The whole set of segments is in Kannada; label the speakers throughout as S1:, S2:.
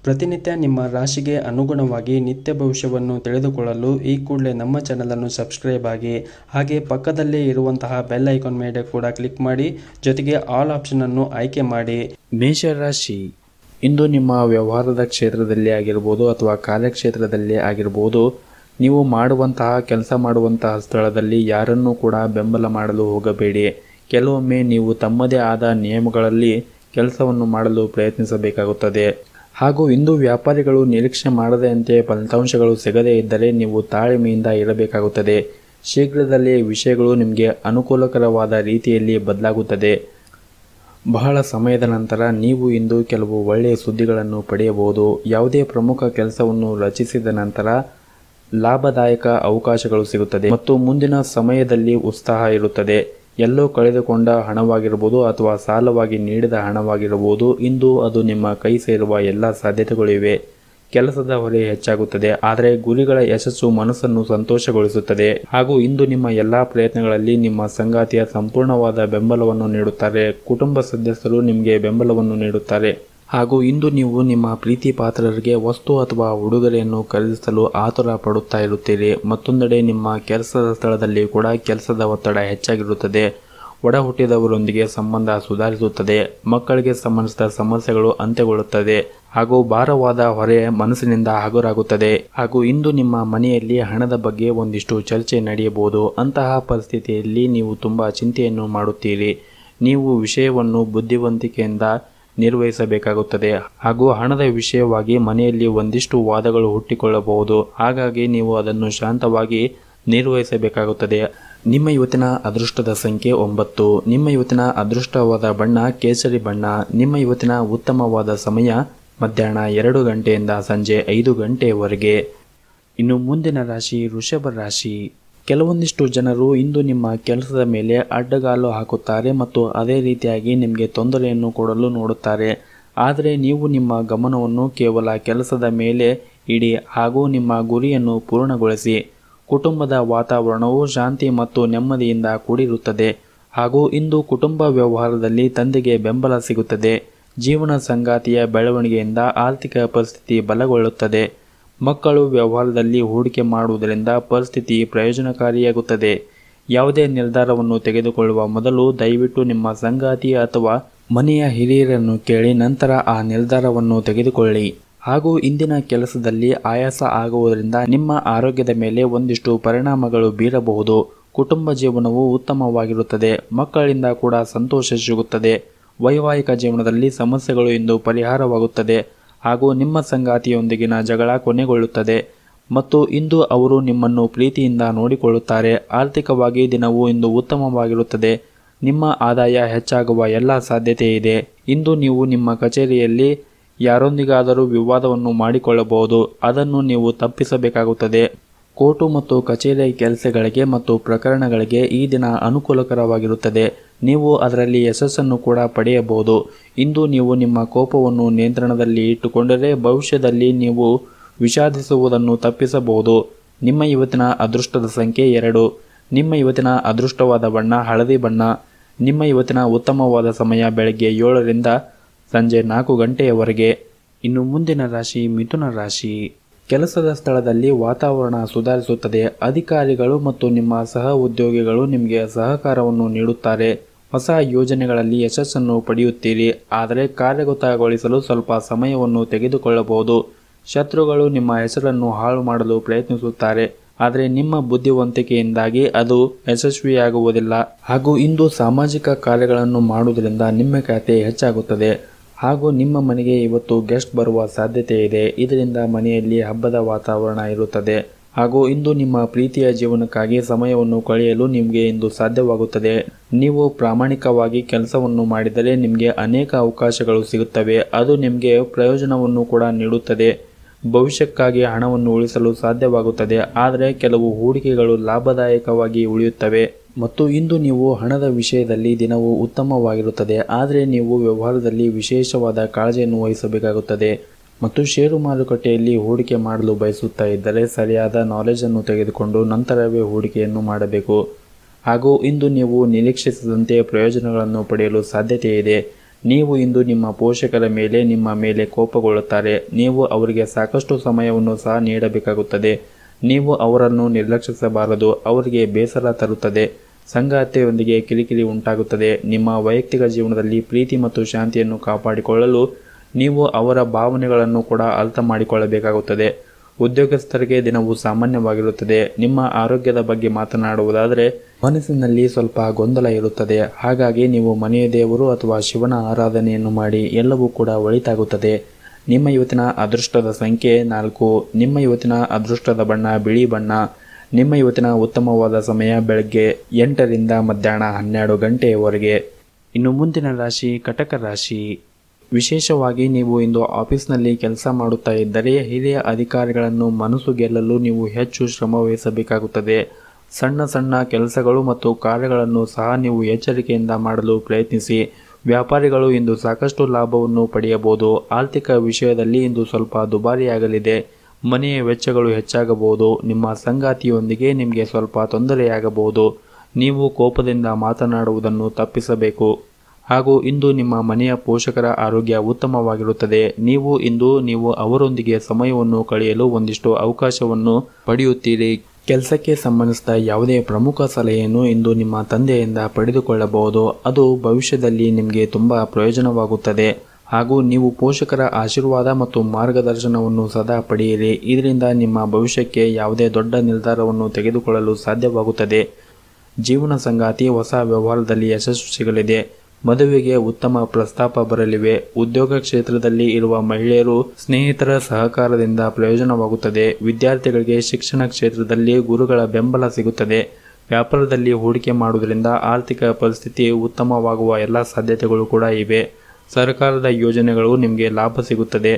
S1: ಪ್ರತಿನಿತ್ಯ ನಿಮ್ಮ ರಾಶಿಗೆ ಅನುಗುಣವಾಗಿ ನಿತ್ಯ ಭವಿಷ್ಯವನ್ನು ತಿಳಿದುಕೊಳ್ಳಲು ಈ ಕೂಡಲೇ ನಮ್ಮ ಚಾನಲನ್ನು ಸಬ್ಸ್ಕ್ರೈಬ್ ಆಗಿ ಹಾಗೆ ಪಕ್ಕದಲ್ಲೇ ಇರುವಂತಹ ಬೆಲ್ ಐಕಾನ್ ಮೇಲೆ ಕೂಡ ಕ್ಲಿಕ್ ಮಾಡಿ ಜೊತೆಗೆ ಆಲ್ ಆಪ್ಷನನ್ನು ಆಯ್ಕೆ ಮಾಡಿ
S2: ಮೇಷರಾಶಿ ಇಂದು ನಿಮ್ಮ ವ್ಯವಹಾರದ ಕ್ಷೇತ್ರದಲ್ಲಿ ಆಗಿರ್ಬೋದು ಅಥವಾ ಕಾರ್ಯಕ್ಷೇತ್ರದಲ್ಲಿ ಆಗಿರ್ಬೋದು ನೀವು ಮಾಡುವಂತಹ ಕೆಲಸ ಮಾಡುವಂತಹ ಸ್ಥಳದಲ್ಲಿ ಯಾರನ್ನೂ ಕೂಡ ಬೆಂಬಲ ಮಾಡಲು ಹೋಗಬೇಡಿ ಕೆಲವೊಮ್ಮೆ ನೀವು ತಮ್ಮದೇ ಆದ ನಿಯಮಗಳಲ್ಲಿ ಕೆಲಸವನ್ನು ಮಾಡಲು ಪ್ರಯತ್ನಿಸಬೇಕಾಗುತ್ತದೆ ಹಾಗೂ ಇಂದು ವ್ಯಾಪಾರಿಗಳು ನಿರೀಕ್ಷೆ ಮಾಡದಂತೆ ಫಲಿತಾಂಶಗಳು ಸಿಗದೇ ಇದ್ದರೆ ನೀವು ತಾಳ್ಮೆಯಿಂದ ಇರಬೇಕಾಗುತ್ತದೆ ಶೀಘ್ರದಲ್ಲೇ ವಿಷಯಗಳು ನಿಮಗೆ ಅನುಕೂಲಕರವಾದ ರೀತಿಯಲ್ಲಿ ಬದಲಾಗುತ್ತದೆ ಬಹಳ ಸಮಯದ ನಂತರ ನೀವು ಇಂದು ಕೆಲವು ಒಳ್ಳೆಯ ಸುದ್ದಿಗಳನ್ನು ಪಡೆಯಬಹುದು ಯಾವುದೇ ಪ್ರಮುಖ ಕೆಲಸವನ್ನು ರಚಿಸಿದ ನಂತರ ಲಾಭದಾಯಕ ಅವಕಾಶಗಳು ಸಿಗುತ್ತದೆ ಮತ್ತು ಮುಂದಿನ ಸಮಯದಲ್ಲಿ ಉತ್ಸಾಹ ಇರುತ್ತದೆ ಎಲ್ಲೋ ಕಳೆದುಕೊಂಡ ಹಣವಾಗಿರಬಹುದು ಅಥವಾ ಸಾಲವಾಗಿ ನೀಡಿದ ಹಣವಾಗಿರಬಹುದು ಇಂದು ಅದು ನಿಮ್ಮ ಕೈ ಸೇರುವ ಎಲ್ಲ ಸಾಧ್ಯತೆಗಳಿವೆ ಕೆಲಸದ ಹೊರೆ ಹೆಚ್ಚಾಗುತ್ತದೆ ಆದರೆ ಗುರಿಗಳ ಯಶಸ್ಸು ಮನಸ್ಸನ್ನು ಸಂತೋಷಗೊಳಿಸುತ್ತದೆ ಹಾಗೂ ಇಂದು ನಿಮ್ಮ ಎಲ್ಲಾ ಪ್ರಯತ್ನಗಳಲ್ಲಿ ನಿಮ್ಮ ಸಂಗಾತಿಯ ಸಂಪೂರ್ಣವಾದ ಬೆಂಬಲವನ್ನು ನೀಡುತ್ತಾರೆ ಕುಟುಂಬ ಸದಸ್ಯರು ನಿಮಗೆ ಬೆಂಬಲವನ್ನು ನೀಡುತ್ತಾರೆ ಹಾಗೂ ಇಂದು ನೀವು ನಿಮ್ಮ ಪ್ರೀತಿ ಪಾತ್ರರಿಗೆ ವಸ್ತು ಅಥವಾ ಉಡುಗೊರೆಯನ್ನು ಖರೀದಿಸಲು ಆತುರ ಪಡುತ್ತಾ ಇರುತ್ತೀರಿ ಮತ್ತೊಂದೆಡೆ ನಿಮ್ಮ ಕೆಲಸದ ಸ್ಥಳದಲ್ಲಿ ಕೂಡ ಕೆಲಸದ ಒತ್ತಡ ಹೆಚ್ಚಾಗಿರುತ್ತದೆ ಒಡ ಹುಟ್ಟಿದವರೊಂದಿಗೆ ಸಂಬಂಧ ಸುಧಾರಿಸುತ್ತದೆ ಮಕ್ಕಳಿಗೆ ಸಂಬಂಧಿಸಿದ ಸಮಸ್ಯೆಗಳು ಅಂತ್ಯಗೊಳ್ಳುತ್ತದೆ ಹಾಗೂ ಭಾರವಾದ ಹೊರೆ ಮನಸ್ಸಿನಿಂದ ಹಗುರಾಗುತ್ತದೆ ಹಾಗೂ ಇಂದು ನಿಮ್ಮ ಮನೆಯಲ್ಲಿ ಹಣದ ಬಗ್ಗೆ ಒಂದಿಷ್ಟು ಚರ್ಚೆ ನಡೆಯಬಹುದು ಅಂತಹ ಪರಿಸ್ಥಿತಿಯಲ್ಲಿ ನೀವು ತುಂಬ ಚಿಂತೆಯನ್ನು ಮಾಡುತ್ತೀರಿ ನೀವು ವಿಷಯವನ್ನು ಬುದ್ಧಿವಂತಿಕೆಯಿಂದ ನಿರ್ವಹಿಸಬೇಕಾಗುತ್ತದೆ ಹಾಗೂ ಹಣದ ವಿಷಯವಾಗಿ ಮನೆಯಲ್ಲಿ ಒಂದಿಷ್ಟು ವಾದಗಳು ಹುಟ್ಟಿಕೊಳ್ಳಬಹುದು ಹಾಗಾಗಿ ನೀವು ಅದನ್ನು ಶಾಂತವಾಗಿ ನಿರ್ವಹಿಸಬೇಕಾಗುತ್ತದೆ ನಿಮ್ಮ ಇವತ್ತಿನ ಅದೃಷ್ಟದ ಸಂಖ್ಯೆ ಒಂಬತ್ತು ನಿಮ್ಮ ಇವತ್ತಿನ ಅದೃಷ್ಟವಾದ ಬಣ್ಣ ಕೇಸರಿ ಬಣ್ಣ ನಿಮ್ಮ ಇವತ್ತಿನ ಉತ್ತಮವಾದ ಸಮಯ ಮಧ್ಯಾಹ್ನ ಎರಡು ಗಂಟೆಯಿಂದ ಸಂಜೆ ಐದು ಗಂಟೆಯವರೆಗೆ ಇನ್ನು ಮುಂದಿನ ರಾಶಿ ವೃಷಭ ರಾಶಿ ಕೆಲವೊಂದಿಷ್ಟು ಜನರು ಇಂದು ನಿಮ್ಮ ಕೆಲಸದ ಮೇಲೆ ಅಡ್ಡಗಾಲು ಹಾಕುತ್ತಾರೆ ಮತ್ತು ಅದೇ ರೀತಿಯಾಗಿ ನಿಮಗೆ ತೊಂದರೆಯನ್ನು ಕೊಡಲು ನೋಡುತ್ತಾರೆ ಆದರೆ ನೀವು ನಿಮ್ಮ ಗಮನವನ್ನು ಕೇವಲ ಕೆಲಸದ ಮೇಲೆ ಇಡಿ ಹಾಗೂ ನಿಮ್ಮ ಗುರಿಯನ್ನು ಪೂರ್ಣಗೊಳಿಸಿ ಕುಟುಂಬದ ವಾತಾವರಣವು ಶಾಂತಿ ಮತ್ತು ನೆಮ್ಮದಿಯಿಂದ ಕೂಡಿರುತ್ತದೆ ಹಾಗೂ ಇಂದು ಕುಟುಂಬ ವ್ಯವಹಾರದಲ್ಲಿ ತಂದೆಗೆ ಬೆಂಬಲ ಸಿಗುತ್ತದೆ ಜೀವನ ಸಂಗಾತಿಯ ಬೆಳವಣಿಗೆಯಿಂದ ಆರ್ಥಿಕ ಪರಿಸ್ಥಿತಿ ಬಲಗೊಳ್ಳುತ್ತದೆ ಮಕ್ಕಳು ವ್ಯವಹಾರದಲ್ಲಿ ಹೂಡಿಕೆ ಮಾಡುವುದರಿಂದ ಪರಿಸ್ಥಿತಿ ಪ್ರಯೋಜನಕಾರಿಯಾಗುತ್ತದೆ ಯಾವುದೇ ನಿರ್ಧಾರವನ್ನು ತೆಗೆದುಕೊಳ್ಳುವ ಮೊದಲು ದಯವಿಟ್ಟು ನಿಮ್ಮ ಸಂಗಾತಿ ಅಥವಾ ಮನೆಯ ಹಿರಿಯರನ್ನು ಕೇಳಿ ನಂತರ ಆ ನಿರ್ಧಾರವನ್ನು ತೆಗೆದುಕೊಳ್ಳಿ ಹಾಗೂ ಇಂದಿನ ಕೆಲಸದಲ್ಲಿ ಆಯಾಸ ಆಗುವುದರಿಂದ ನಿಮ್ಮ ಆರೋಗ್ಯದ ಮೇಲೆ ಒಂದಿಷ್ಟು ಪರಿಣಾಮಗಳು ಬೀರಬಹುದು ಕುಟುಂಬ ಜೀವನವು ಉತ್ತಮವಾಗಿರುತ್ತದೆ ಮಕ್ಕಳಿಂದ ಕೂಡ ಸಂತೋಷ ಸಿಗುತ್ತದೆ ವೈವಾಹಿಕ ಜೀವನದಲ್ಲಿ ಸಮಸ್ಯೆಗಳು ಇಂದು ಪರಿಹಾರವಾಗುತ್ತದೆ ಹಾಗೂ ನಿಮ್ಮ ಸಂಗಾತಿಯೊಂದಿಗಿನ ಜಗಳ ಕೊನೆಗೊಳ್ಳುತ್ತದೆ ಮತ್ತು ಇಂದು ಅವರು ನಿಮ್ಮನ್ನು ಪ್ರೀತಿಯಿಂದ ನೋಡಿಕೊಳ್ಳುತ್ತಾರೆ ಆರ್ಥಿಕವಾಗಿ ದಿನವು ಇಂದು ಉತ್ತಮವಾಗಿರುತ್ತದೆ ನಿಮ್ಮ ಆದಾಯ ಹೆಚ್ಚಾಗುವ ಎಲ್ಲ ಸಾಧ್ಯತೆ ಇದೆ ಇಂದು ನೀವು ನಿಮ್ಮ ಕಚೇರಿಯಲ್ಲಿ ಯಾರೊಂದಿಗಾದರೂ ವಿವಾದವನ್ನು ಮಾಡಿಕೊಳ್ಳಬಹುದು ಅದನ್ನು ನೀವು ತಪ್ಪಿಸಬೇಕಾಗುತ್ತದೆ ಕೋರ್ಟು ಮತ್ತು ಕಚೇರಿ ಕೆಲಸಗಳಿಗೆ ಮತ್ತು ಪ್ರಕರಣಗಳಿಗೆ ಈ ದಿನ ಅನುಕೂಲಕರವಾಗಿರುತ್ತದೆ ನೀವು ಅದರಲ್ಲಿ ಯಶಸ್ಸನ್ನು ಕೂಡ ಪಡೆಯಬಹುದು ಇಂದು ನೀವು ನಿಮ್ಮ ಕೋಪವನ್ನು ನಿಯಂತ್ರಣದಲ್ಲಿ ಇಟ್ಟುಕೊಂಡರೆ ಭವಿಷ್ಯದಲ್ಲಿ ನೀವು ವಿಷಾದಿಸುವುದನ್ನು ತಪ್ಪಿಸಬಹುದು ನಿಮ್ಮ ಇವತ್ತಿನ ಅದೃಷ್ಟದ ಸಂಖ್ಯೆ ಎರಡು ನಿಮ್ಮ ಇವತ್ತಿನ ಅದೃಷ್ಟವಾದ ಬಣ್ಣ ಹಳದಿ ಬಣ್ಣ ನಿಮ್ಮ ಇವತ್ತಿನ ಉತ್ತಮವಾದ ಸಮಯ ಬೆಳಗ್ಗೆ ಏಳರಿಂದ ಸಂಜೆ ನಾಲ್ಕು ಗಂಟೆಯವರೆಗೆ ಇನ್ನು ಮುಂದಿನ ರಾಶಿ ಮಿಥುನ ರಾಶಿ ಕೆಲಸದ ಸ್ಥಳದಲ್ಲಿ ವಾತಾವರಣ ಸುಧಾರಿಸುತ್ತದೆ ಅಧಿಕಾರಿಗಳು ಮತ್ತು ನಿಮ್ಮ ಸಹ ಉದ್ಯೋಗಿಗಳು ನಿಮಗೆ ಸಹಕಾರವನ್ನು ನೀಡುತ್ತಾರೆ ಹೊಸ ಯೋಜನೆಗಳಲ್ಲಿ ಯಶಸ್ಸನ್ನು ಪಡೆಯುತ್ತೀರಿ ಆದರೆ ಕಾರ್ಯಗತಗೊಳಿಸಲು ಸ್ವಲ್ಪ ಸಮಯವನ್ನು ತೆಗೆದುಕೊಳ್ಳಬಹುದು ಶತ್ರುಗಳು ನಿಮ್ಮ ಹೆಸರನ್ನು ಹಾಳು ಮಾಡಲು ಪ್ರಯತ್ನಿಸುತ್ತಾರೆ ಆದರೆ ನಿಮ್ಮ ಬುದ್ಧಿವಂತಿಕೆಯಿಂದಾಗಿ ಅದು ಯಶಸ್ವಿಯಾಗುವುದಿಲ್ಲ ಹಾಗೂ ಇಂದು ಸಾಮಾಜಿಕ ಕಾರ್ಯಗಳನ್ನು ಮಾಡುವುದರಿಂದ ನಿಮ್ಮ ಖ್ಯಾತೆ ಹೆಚ್ಚಾಗುತ್ತದೆ ಹಾಗೂ ನಿಮ್ಮ ಮನೆಗೆ ಇವತ್ತು ಗೆಸ್ಟ್ ಬರುವ ಸಾಧ್ಯತೆ ಇದೆ ಇದರಿಂದ ಮನೆಯಲ್ಲಿ ಹಬ್ಬದ ವಾತಾವರಣ ಇರುತ್ತದೆ ಹಾಗೂ ಇಂದು ನಿಮ್ಮ ಪ್ರೀತಿಯ ಜೀವನಕ್ಕಾಗಿ ಸಮಯವನ್ನು ಕಳೆಯಲು ನಿಮಗೆ ಇಂದು ಸಾಧ್ಯವಾಗುತ್ತದೆ ನೀವು ಪ್ರಾಮಾಣಿಕವಾಗಿ ಕೆಲಸವನ್ನು ಮಾಡಿದರೆ ನಿಮಗೆ ಅನೇಕ ಅವಕಾಶಗಳು ಸಿಗುತ್ತವೆ ಅದು ನಿಮಗೆ ಪ್ರಯೋಜನವನ್ನು ಕೂಡ ನೀಡುತ್ತದೆ ಭವಿಷ್ಯಕ್ಕಾಗಿ ಹಣವನ್ನು ಉಳಿಸಲು ಸಾಧ್ಯವಾಗುತ್ತದೆ ಆದರೆ ಕೆಲವು ಹೂಡಿಕೆಗಳು ಲಾಭದಾಯಕವಾಗಿ ಉಳಿಯುತ್ತವೆ ಮತ್ತು ಇಂದು ನೀವು ಹಣದ ವಿಷಯದಲ್ಲಿ ದಿನವು ಉತ್ತಮವಾಗಿರುತ್ತದೆ ಆದರೆ ನೀವು ವ್ಯವಹಾರದಲ್ಲಿ ವಿಶೇಷವಾದ ಕಾಳಜಿಯನ್ನು ವಹಿಸಬೇಕಾಗುತ್ತದೆ ಮತ್ತು ಷೇರು ಮಾರುಕಟ್ಟೆಯಲ್ಲಿ ಹೂಡಿಕೆ ಮಾಡಲು ಬಯಸುತ್ತಾ ಇದ್ದರೆ ಸರಿಯಾದ ನಾಲೆಜನ್ನು ತೆಗೆದುಕೊಂಡು ನಂತರವೇ ಹೂಡಿಕೆಯನ್ನು ಮಾಡಬೇಕು ಹಾಗೂ ಇಂದು ನೀವು ನಿರೀಕ್ಷಿಸಿದಂತೆ ಪ್ರಯೋಜನಗಳನ್ನು ಪಡೆಯಲು ಸಾಧ್ಯತೆ ಇದೆ ನೀವು ಇಂದು ನಿಮ್ಮ ಪೋಷಕರ ಮೇಲೆ ನಿಮ್ಮ ಮೇಲೆ ಕೋಪಗೊಳ್ಳುತ್ತಾರೆ ನೀವು ಅವರಿಗೆ ಸಾಕಷ್ಟು ಸಮಯವನ್ನು ಸಹ ನೀಡಬೇಕಾಗುತ್ತದೆ ನೀವು ಅವರನ್ನು ನಿರ್ಲಕ್ಷಿಸಬಾರದು ಅವರಿಗೆ ಬೇಸರ ತರುತ್ತದೆ ಸಂಗಾತಿಯೊಂದಿಗೆ ಕಿರಿಕಿರಿ ಉಂಟಾಗುತ್ತದೆ ನಿಮ್ಮ ವೈಯಕ್ತಿಕ ಜೀವನದಲ್ಲಿ ಪ್ರೀತಿ ಮತ್ತು ಶಾಂತಿಯನ್ನು ಕಾಪಾಡಿಕೊಳ್ಳಲು ನೀವು ಅವರ ಭಾವನೆಗಳನ್ನು ಕೂಡ ಅರ್ಥ ಮಾಡಿಕೊಳ್ಳಬೇಕಾಗುತ್ತದೆ ಉದ್ಯೋಗಸ್ಥರಿಗೆ ದಿನವು ಸಾಮಾನ್ಯವಾಗಿರುತ್ತದೆ ನಿಮ್ಮ ಆರೋಗ್ಯದ ಬಗ್ಗೆ ಮಾತನಾಡುವುದಾದರೆ ಮನಸ್ಸಿನಲ್ಲಿ ಸ್ವಲ್ಪ ಗೊಂದಲ ಇರುತ್ತದೆ ಹಾಗಾಗಿ ನೀವು ಮನೆಯ ದೇವರು ಅಥವಾ ಶಿವನ ಆರಾಧನೆಯನ್ನು ಮಾಡಿ ಎಲ್ಲವೂ ಕೂಡ ಒಳಿತಾಗುತ್ತದೆ ನಿಮ್ಮ ಇವತ್ತಿನ ಅದೃಷ್ಟದ ಸಂಖ್ಯೆ ನಾಲ್ಕು ನಿಮ್ಮ ಇವತ್ತಿನ ಅದೃಷ್ಟದ ಬಣ್ಣ ಬಿಳಿ ಬಣ್ಣ ನಿಮ್ಮ ಇವತ್ತಿನ ಉತ್ತಮವಾದ ಸಮಯ ಬೆಳಗ್ಗೆ ಎಂಟರಿಂದ ಮಧ್ಯಾಹ್ನ ಹನ್ನೆರಡು ಗಂಟೆಯವರೆಗೆ ಇನ್ನು ಮುಂದಿನ ರಾಶಿ ಕಟಕ ರಾಶಿ ವಿಶೇಷವಾಗಿ ನೀವು ಇಂದು ಆಫೀಸ್ನಲ್ಲಿ ಕೆಲಸ ಮಾಡುತ್ತಾ ಇದ್ದರೆ ಹಿರಿಯ ಅಧಿಕಾರಿಗಳನ್ನು ಮನಸ್ಸು ಗೆಲ್ಲಲು ನೀವು ಹೆಚ್ಚು ಶ್ರಮ ವಹಿಸಬೇಕಾಗುತ್ತದೆ ಸಣ್ಣ ಸಣ್ಣ ಕೆಲಸಗಳು ಮತ್ತು ಕಾರ್ಯಗಳನ್ನು ಸಹ ನೀವು ಎಚ್ಚರಿಕೆಯಿಂದ ಮಾಡಲು ಪ್ರಯತ್ನಿಸಿ ವ್ಯಾಪಾರಿಗಳು ಇಂದು ಸಾಕಷ್ಟು ಲಾಭವನ್ನು ಪಡೆಯಬಹುದು ಆರ್ಥಿಕ ವಿಷಯದಲ್ಲಿ ಇಂದು ಸ್ವಲ್ಪ ದುಬಾರಿಯಾಗಲಿದೆ ಮನೆಯ ವೆಚ್ಚಗಳು ಹೆಚ್ಚಾಗಬಹುದು ನಿಮ್ಮ ಸಂಗಾತಿಯೊಂದಿಗೆ ನಿಮಗೆ ಸ್ವಲ್ಪ ತೊಂದರೆಯಾಗಬಹುದು ನೀವು ಕೋಪದಿಂದ ಮಾತನಾಡುವುದನ್ನು ತಪ್ಪಿಸಬೇಕು ಹಾಗೂ ಇಂದು ನಿಮ್ಮ ಮನೆಯ ಪೋಷಕರ ಆರೋಗ್ಯ ಉತ್ತಮವಾಗಿರುತ್ತದೆ ನೀವು ಇಂದು ನೀವು ಅವರೊಂದಿಗೆ ಸಮಯವನ್ನು ಕಳೆಯಲು ಒಂದಿಷ್ಟು ಅವಕಾಶವನ್ನು ಪಡೆಯುತ್ತೀರಿ ಕೆಲಸಕ್ಕೆ ಸಂಬಂಧಿಸಿದ ಯಾವುದೇ ಪ್ರಮುಖ ಸಲಹೆಯನ್ನು ಇಂದು ನಿಮ್ಮ ತಂದೆಯಿಂದ ಪಡೆದುಕೊಳ್ಳಬಹುದು ಅದು ಭವಿಷ್ಯದಲ್ಲಿ ನಿಮಗೆ ತುಂಬ ಪ್ರಯೋಜನವಾಗುತ್ತದೆ ಹಾಗೂ ನೀವು ಪೋಷಕರ ಆಶೀರ್ವಾದ ಮತ್ತು ಮಾರ್ಗದರ್ಶನವನ್ನು ಸದಾ ಪಡೆಯಿರಿ ಇದರಿಂದ ನಿಮ್ಮ ಭವಿಷ್ಯಕ್ಕೆ ಯಾವುದೇ ದೊಡ್ಡ ನಿರ್ಧಾರವನ್ನು ತೆಗೆದುಕೊಳ್ಳಲು ಸಾಧ್ಯವಾಗುತ್ತದೆ ಜೀವನ ಸಂಗಾತಿ ಹೊಸ ವ್ಯವಹಾರದಲ್ಲಿ ಯಶಸ್ಸು ಸಿಗಲಿದೆ ಮದುವೆಗೆ ಉತ್ತಮ ಪ್ರಸ್ತಾಪ ಬರಲಿವೆ ಉದ್ಯೋಗ ಕ್ಷೇತ್ರದಲ್ಲಿ ಇರುವ ಮಹಿಳೆಯರು ಸ್ನೇಹಿತರ ಸಹಕಾರದಿಂದ ಪ್ರಯೋಜನವಾಗುತ್ತದೆ ವಿದ್ಯಾರ್ಥಿಗಳಿಗೆ ಶಿಕ್ಷಣ ಕ್ಷೇತ್ರದಲ್ಲಿ ಗುರುಗಳ ಬೆಂಬಲ ಸಿಗುತ್ತದೆ ವ್ಯಾಪಾರದಲ್ಲಿ ಹೂಡಿಕೆ ಮಾಡುವುದರಿಂದ ಆರ್ಥಿಕ ಪರಿಸ್ಥಿತಿ ಉತ್ತಮವಾಗುವ ಎಲ್ಲ ಸಾಧ್ಯತೆಗಳು ಕೂಡ ಇವೆ ಸರ್ಕಾರದ ಯೋಜನೆಗಳು ನಿಮಗೆ ಲಾಭ ಸಿಗುತ್ತದೆ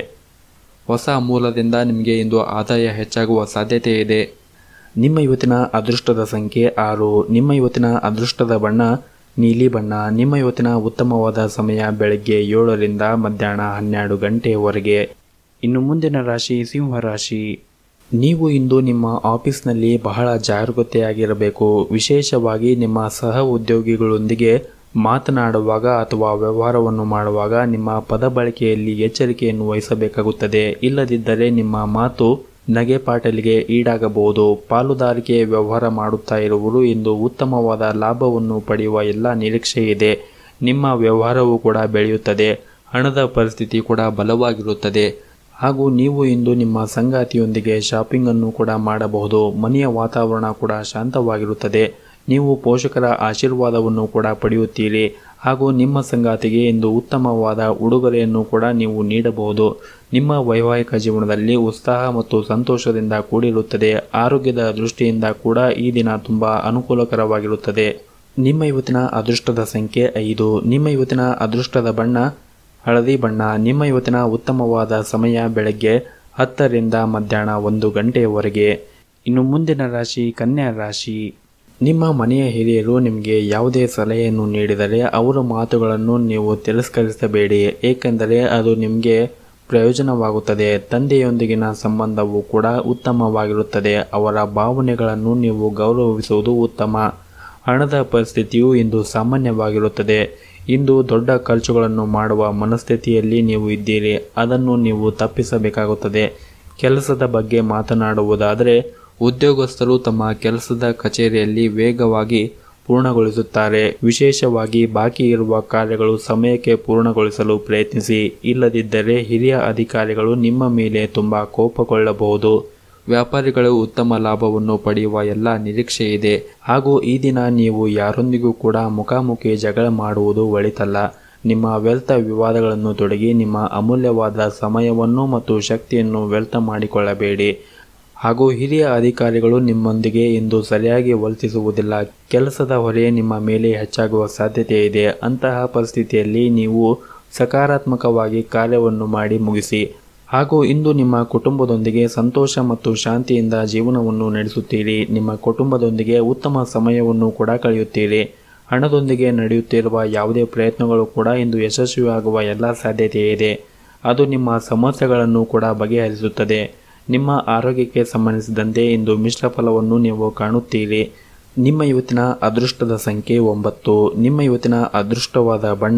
S2: ಹೊಸ ಮೂಲದಿಂದ ನಿಮಗೆ ಇಂದು ಆದಾಯ ಹೆಚ್ಚಾಗುವ ಸಾಧ್ಯತೆ ಇದೆ ನಿಮ್ಮ ಇವತ್ತಿನ ಅದೃಷ್ಟದ ಸಂಖ್ಯೆ ಆರು ನಿಮ್ಮ ಇವತ್ತಿನ ಅದೃಷ್ಟದ ಬಣ್ಣ ನೀಲಿ ಬಣ್ಣ ನಿಮ್ಮ ಇವತ್ತಿನ ಉತ್ತಮವಾದ ಸಮಯ ಬೆಳಗ್ಗೆ ಏಳರಿಂದ ಮಧ್ಯಾಹ್ನ ಹನ್ನೆರಡು ಗಂಟೆಯವರೆಗೆ ಇನ್ನು ಮುಂದಿನ ರಾಶಿ ಸಿಂಹ ರಾಶಿ ನೀವು ಇಂದು ನಿಮ್ಮ ಆಫೀಸ್ನಲ್ಲಿ ಬಹಳ ಜಾಗರೂಕತೆಯಾಗಿರಬೇಕು ವಿಶೇಷವಾಗಿ ನಿಮ್ಮ ಸಹ ಉದ್ಯೋಗಿಗಳೊಂದಿಗೆ ಮಾತನಾಡುವಾಗ ಅಥವಾ ವ್ಯವಹಾರವನ್ನು ಮಾಡುವಾಗ ನಿಮ್ಮ ಪದ ಬಳಕೆಯಲ್ಲಿ ಎಚ್ಚರಿಕೆಯನ್ನು ವಹಿಸಬೇಕಾಗುತ್ತದೆ ಇಲ್ಲದಿದ್ದರೆ ನಿಮ್ಮ ಮಾತು ನಗೆಪಾಟಲಿಗೆ ಈಡಾಗಬಹುದು ಪಾಲುದಾರಿಕೆ ವ್ಯವಹಾರ ಮಾಡುತ್ತಾ ಇರುವರು ಇಂದು ಉತ್ತಮವಾದ ಲಾಭವನ್ನು ಪಡೆಯುವ ಎಲ್ಲ ನಿರೀಕ್ಷೆ ಇದೆ ನಿಮ್ಮ ವ್ಯವಹಾರವು ಕೂಡ ಬೆಳೆಯುತ್ತದೆ ಹಣದ ಪರಿಸ್ಥಿತಿ ಕೂಡ ಬಲವಾಗಿರುತ್ತದೆ ಹಾಗೂ ನೀವು ಇಂದು ನಿಮ್ಮ ಸಂಗಾತಿಯೊಂದಿಗೆ ಶಾಪಿಂಗ್ ಅನ್ನು ಕೂಡ ಮಾಡಬಹುದು ಮನೆಯ ವಾತಾವರಣ ಕೂಡ ಶಾಂತವಾಗಿರುತ್ತದೆ ನೀವು ಪೋಷಕರ ಆಶೀರ್ವಾದವನ್ನು ಕೂಡ ಪಡೆಯುತ್ತೀರಿ ಹಾಗೂ ನಿಮ್ಮ ಸಂಗಾತಿಗೆ ಇಂದು ಉತ್ತಮವಾದ ಉಡುಗೊರೆಯನ್ನು ಕೂಡ ನೀವು ನೀಡಬಹುದು ನಿಮ್ಮ ವೈವಾಹಿಕ ಜೀವನದಲ್ಲಿ ಉತ್ಸಾಹ ಮತ್ತು ಸಂತೋಷದಿಂದ ಕೂಡಿರುತ್ತದೆ ಆರೋಗ್ಯದ ದೃಷ್ಟಿಯಿಂದ ಕೂಡ ಈ ದಿನ ತುಂಬ ಅನುಕೂಲಕರವಾಗಿರುತ್ತದೆ ನಿಮ್ಮ ಇವತ್ತಿನ ಅದೃಷ್ಟದ ಸಂಖ್ಯೆ ಐದು ನಿಮ್ಮ ಇವತ್ತಿನ ಅದೃಷ್ಟದ ಬಣ್ಣ ಹಳದಿ ಬಣ್ಣ ನಿಮ್ಮ ಇವತ್ತಿನ ಉತ್ತಮವಾದ ಸಮಯ ಬೆಳಗ್ಗೆ ಹತ್ತರಿಂದ ಮಧ್ಯಾಹ್ನ ಒಂದು ಗಂಟೆಯವರೆಗೆ ಇನ್ನು ಮುಂದಿನ ರಾಶಿ ಕನ್ಯಾ ರಾಶಿ ನಿಮ್ಮ ಮನೆಯ ಹಿರಿಯರು ನಿಮಗೆ ಯಾವುದೇ ಸಲಹೆಯನ್ನು ನೀಡಿದರೆ ಅವರ ಮಾತುಗಳನ್ನು ನೀವು ತಿರಸ್ಕರಿಸಬೇಡಿ ಏಕೆಂದರೆ ಅದು ನಿಮಗೆ ಪ್ರಯೋಜನವಾಗುತ್ತದೆ ತಂದೆಯೊಂದಿಗಿನ ಸಂಬಂಧವು ಕೂಡ ಉತ್ತಮವಾಗಿರುತ್ತದೆ ಅವರ ಭಾವನೆಗಳನ್ನು ನೀವು ಗೌರವಿಸುವುದು ಉತ್ತಮ ಹಣದ ಪರಿಸ್ಥಿತಿಯು ಇಂದು ಸಾಮಾನ್ಯವಾಗಿರುತ್ತದೆ ಇಂದು ದೊಡ್ಡ ಖರ್ಚುಗಳನ್ನು ಮಾಡುವ ಮನಸ್ಥಿತಿಯಲ್ಲಿ ನೀವು ಇದ್ದೀರಿ ಅದನ್ನು ನೀವು ತಪ್ಪಿಸಬೇಕಾಗುತ್ತದೆ ಕೆಲಸದ ಬಗ್ಗೆ ಮಾತನಾಡುವುದಾದರೆ ಉದ್ಯೋಗಸ್ಥರು ತಮ್ಮ ಕೆಲಸದ ಕಚೇರಿಯಲ್ಲಿ ವೇಗವಾಗಿ ಪೂರ್ಣಗೊಳಿಸುತ್ತಾರೆ ವಿಶೇಷವಾಗಿ ಬಾಕಿ ಇರುವ ಕಾರ್ಯಗಳು ಸಮಯಕ್ಕೆ ಪೂರ್ಣಗೊಳಿಸಲು ಪ್ರಯತ್ನಿಸಿ ಇಲ್ಲದಿದ್ದರೆ ಹಿರಿಯ ಅಧಿಕಾರಿಗಳು ನಿಮ್ಮ ಮೇಲೆ ತುಂಬ ಕೋಪಗೊಳ್ಳಬಹುದು ವ್ಯಾಪಾರಿಗಳು ಉತ್ತಮ ಲಾಭವನ್ನು ಪಡೆಯುವ ಎಲ್ಲ ನಿರೀಕ್ಷೆ ಇದೆ ಹಾಗೂ ಈ ದಿನ ನೀವು ಯಾರೊಂದಿಗೂ ಕೂಡ ಮುಖಾಮುಖಿ ಜಗಳ ಮಾಡುವುದು ಒಳಿತಲ್ಲ ನಿಮ್ಮ ವ್ಯರ್ಥ ವಿವಾದಗಳನ್ನು ತೊಡಗಿ ನಿಮ್ಮ ಅಮೂಲ್ಯವಾದ ಸಮಯವನ್ನು ಮತ್ತು ಶಕ್ತಿಯನ್ನು ವ್ಯರ್ಥ ಮಾಡಿಕೊಳ್ಳಬೇಡಿ ಹಾಗೂ ಹಿರಿಯ ಅಧಿಕಾರಿಗಳು ನಿಮ್ಮೊಂದಿಗೆ ಇಂದು ಸರಿಯಾಗಿ ವರ್ತಿಸುವುದಿಲ್ಲ ಕೆಲಸದ ಹೊರೆ ನಿಮ್ಮ ಮೇಲೆ ಹೆಚ್ಚಾಗುವ ಸಾಧ್ಯತೆ ಇದೆ ಅಂತಹ ಪರಿಸ್ಥಿತಿಯಲ್ಲಿ ನೀವು ಸಕಾರಾತ್ಮಕವಾಗಿ ಕಾರ್ಯವನ್ನು ಮಾಡಿ ಮುಗಿಸಿ ಹಾಗೂ ಇಂದು ನಿಮ್ಮ ಕುಟುಂಬದೊಂದಿಗೆ ಸಂತೋಷ ಮತ್ತು ಶಾಂತಿಯಿಂದ ಜೀವನವನ್ನು ನಡೆಸುತ್ತೀರಿ ನಿಮ್ಮ ಕುಟುಂಬದೊಂದಿಗೆ ಉತ್ತಮ ಸಮಯವನ್ನು ಕೂಡ ಕಳೆಯುತ್ತೀರಿ ಹಣದೊಂದಿಗೆ ನಡೆಯುತ್ತಿರುವ ಯಾವುದೇ ಪ್ರಯತ್ನಗಳು ಕೂಡ ಇಂದು ಯಶಸ್ವಿಯಾಗುವ ಎಲ್ಲ ಸಾಧ್ಯತೆ ಇದೆ ಅದು ನಿಮ್ಮ ಸಮಸ್ಯೆಗಳನ್ನು ಕೂಡ ಬಗೆಹರಿಸುತ್ತದೆ ನಿಮ್ಮ ಆರೋಗ್ಯಕ್ಕೆ ಸಂಬಂಧಿಸಿದಂತೆ ಇಂದು ಮಿಶ್ರ ಫಲವನ್ನು ನೀವು ಕಾಣುತ್ತೀರಿ ನಿಮ್ಮ ಇವತ್ತಿನ ಅದೃಷ್ಟದ ಸಂಖ್ಯೆ ಒಂಬತ್ತು ನಿಮ್ಮ ಇವತ್ತಿನ ಅದೃಷ್ಟವಾದ ಬಣ್ಣ